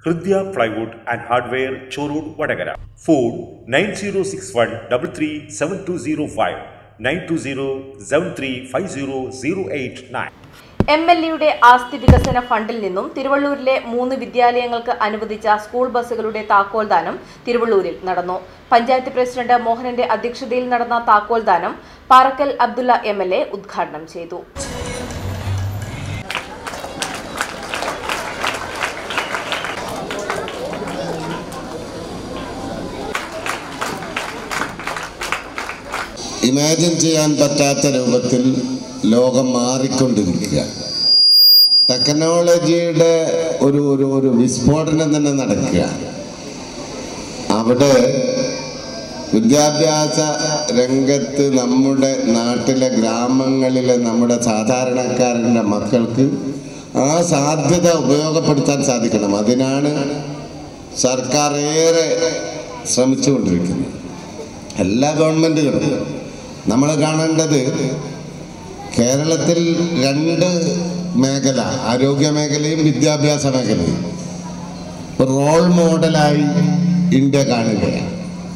Hridya plywood and hardware Chorur Vadakara phone nine zero six one double three seven two zero five nine two zero seven three five zero zero eight nine M L എയുടെ ആസ്തി വികസന ഫണ്ടിൽ നിന്നും തിരുവള്ളൂരിലെ മൂന്ന് വിദ്യാലയങ്ങൾക്ക് അനുവദിച്ച school ബസ്സുകളുടെ താക്കോൽദാനം തിരുവള്ളൂരിൽ നടന്നു പഞ്ചായത്ത് പ്രസിഡന്റ് മോഹനന്റെ അധ്യക്ഷതയിൽ നടന്ന താക്കോൽദാനം Parakkal Abdulla M L A ഉദ്ഘാടനം ചെയ്തു ഇമാജിൻ ചെയ്യാൻ പറ്റാത്ത രൂപത്തിൽ ലോകം മാറിക്കൊണ്ടിരിക്കുക ടെക്നോളജിയുടെ ഒരു ഒരു ഒരു വിസ്ഫോടനം തന്നെ നടക്കുക അവിടെ വിദ്യാഭ്യാസ രംഗത്ത് നമ്മുടെ നാട്ടിലെ ഗ്രാമങ്ങളിലെ നമ്മുടെ സാധാരണക്കാരൻ്റെ മക്കൾക്ക് ആ സാധ്യത ഉപയോഗപ്പെടുത്താൻ സാധിക്കണം അതിനാണ് സർക്കാർ ഏറെ ശ്രമിച്ചുകൊണ്ടിരിക്കുന്നത് എല്ലാ ഗവൺമെൻറ്റുകളും നമ്മൾ കാണേണ്ടത് കേരളത്തിൽ രണ്ട് മേഖല ആരോഗ്യ മേഖലയും വിദ്യാഭ്യാസ മേഖലയും റോൾ മോഡലായി ഇന്ത്യ കാണുകയാണ്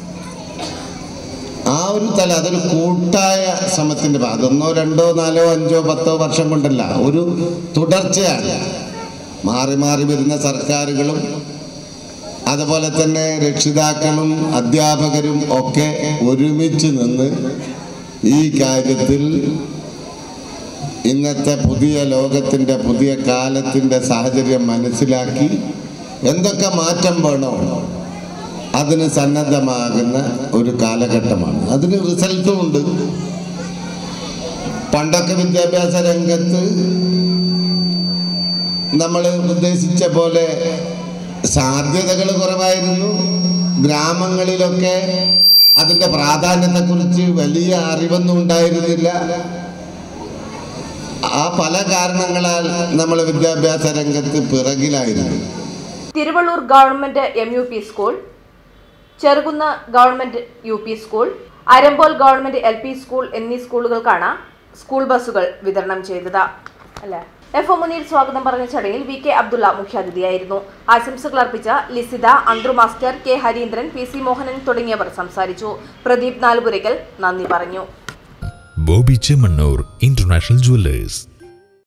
ആ ഒരു തല അതൊരു കൂട്ടായ ശ്രമത്തിൻ്റെ ഭാഗം അതൊന്നോ രണ്ടോ നാലോ അഞ്ചോ പത്തോ വർഷം കൊണ്ടല്ല ഒരു തുടർച്ചയാണ് മാറി മാറി വരുന്ന സർക്കാരുകളും അതുപോലെ തന്നെ രക്ഷിതാക്കളും അധ്യാപകരും ഒക്കെ ഒരുമിച്ച് നിന്ന് ഈ കാര്യത്തിൽ ഇന്നത്തെ പുതിയ ലോകത്തിൻ്റെ പുതിയ കാലത്തിൻ്റെ സാഹചര്യം മനസ്സിലാക്കി എന്തൊക്കെ മാറ്റം വേണോ അതിന് സന്നദ്ധമാകുന്ന ഒരു കാലഘട്ടമാണ് അതിന് റിസൾട്ടും ഉണ്ട് പണ്ടൊക്കെ വിദ്യാഭ്യാസ രംഗത്ത് നമ്മൾ ഉദ്ദേശിച്ച പോലെ സാധ്യതകൾ കുറവായിരുന്നു ഗ്രാമങ്ങളിലൊക്കെ അതിൻ്റെ പ്രാധാന്യത്തെക്കുറിച്ച് വലിയ അറിവൊന്നും ഉണ്ടായിരുന്നില്ല ആ പല കാരണങ്ങളാൽ നമ്മൾ വിദ്യാഭ്യാസ രംഗത്ത് പിറകിലായിരുന്നു Thiruvallur government M U P school Cherukunna government U P school Arambol government L P school എന്നീ സ്കൂളുകൾക്കാണ് സ്കൂൾ ബസ്സുകൾ വിതരണം ചെയ്തത് അല്ലേ എഫ് എം മുനീർ സ്വാഗതം പറഞ്ഞ ചടങ്ങിൽ വി കെ അബ്ദുള്ള മുഖ്യാതിഥിയായിരുന്നു ആശംസകൾ അർപ്പിച്ച Lisitha Anthru master K Harindran P C Mohanan തുടങ്ങിയവർ സംസാരിച്ചു പ്രദീപ് നാലുപുരയ്ക്കൽ നന്ദി പറഞ്ഞു ബോബി ചെമ്മണ്ണൂർ ഇന്റർനാഷണൽ ജുവല്ലേഴ്സ്